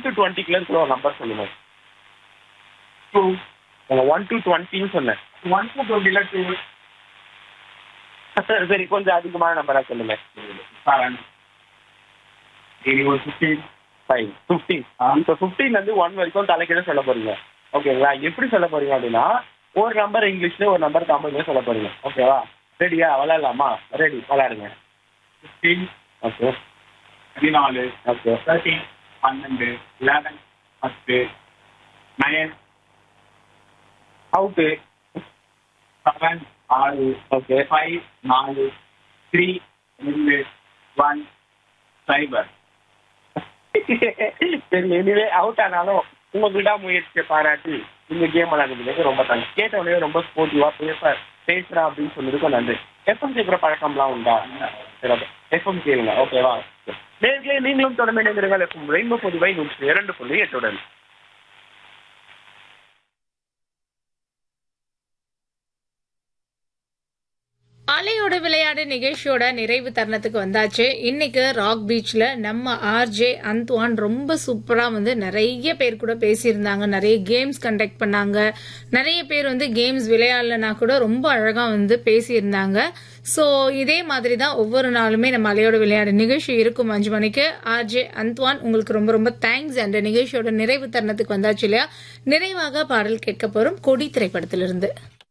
to டுவெண்ட்டிக்குள்ள இருக்கிற ஒரு number சொல்லுங்க டூ உங்க ஒன் டு டுவெண்ட்டின்னு சொன்னேன் ஒன் டு டுவெண்ட்டில டூ சரி கொஞ்சம் அதிகமான நம்பரா சொல்லுங்க செவன் எயிட்டி ஒரு ஃபிஃப்டீன் ஃபைவ் ஃபிஃப்டீன் இப்போ ஃபிஃப்டீன்ல இருந்து ஒன் வரைக்கும் தலைக்கீழ சொல்ல போறீங்க ஓகேங்களா எப்படி சொல்ல போறீங்க அப்படின்னா ஒரு நம்பர் இங்கிலீஷ்ல ஒரு நம்பர் தமிழ்ல சொல்ல போறீங்க ஓகேவா ரெடியா விளையாடலாமா ரெடி விளையாடுங்க ஃபிஃப்டீன் ஓகே பதினாலு ஓகே தேர்ட்டீன் பன்னெண்டு லெவன் பத்து நயன் அவுட்டு செவன் ஆறு ஓகே ஃபைவ் நாலு த்ரீ ரெண்டு ஒன் சைபர் சரி எனிவே அவுட் ஆனாலும் உங்க விடாமுயற்சியை பாராட்டி இந்த கேம் விளையாடுறதுக்கு ரொம்ப தேங்க்ஸ் கேட்ட உடனே ரொம்ப ஸ்போர்ட்டிவா பேச பேசுறா அப்படின்னு சொன்னதுக்கும் நன்றி எஃப்எம் கேட்குற பழக்கம்லாம் உண்டா சரி ஓகே எஃப்எம் கேளுங்க ஓகேவா நேர்களே நீங்களும் தொடர்ந்து இணைந்திருங்கள் எஃப்எம் ரெயின்போ பொதுவை நூற்றி இரண்டு புள்ளி எட்டுடன் அலையோட விளையாடு நிகழ்ச்சியோட நிறைவு தருணத்துக்கு வந்தாச்சு இன்னைக்கு ராக் பீச்ல நம்ம ஆர்ஜே அந்த்வான் ரொம்ப சூப்பரா வந்து நிறைய பேர் கூட பேசியிருந்தாங்க நிறைய கேம்ஸ் கண்டக்ட் பண்ணாங்க நிறைய பேர் வந்து கேம்ஸ் விளையாடலனா கூட ரொம்ப அழகா வந்து பேசியிருந்தாங்க ஸோ இதே மாதிரி தான் ஒவ்வொரு நாளுமே நம்ம அலையோட விளையாடு நிகழ்ச்சி இருக்கும் அஞ்சு மணிக்கு ஆர்ஜே அந்த்வான் உங்களுக்கு ரொம்ப ரொம்ப தேங்க்ஸ் அந்த நிகழ்ச்சியோட நிறைவு தருணத்துக்கு வந்தாச்சு இல்லையா நிறைவாக பாடல் கேட்க போறோம் கொடி திரைப்படத்திலிருந்து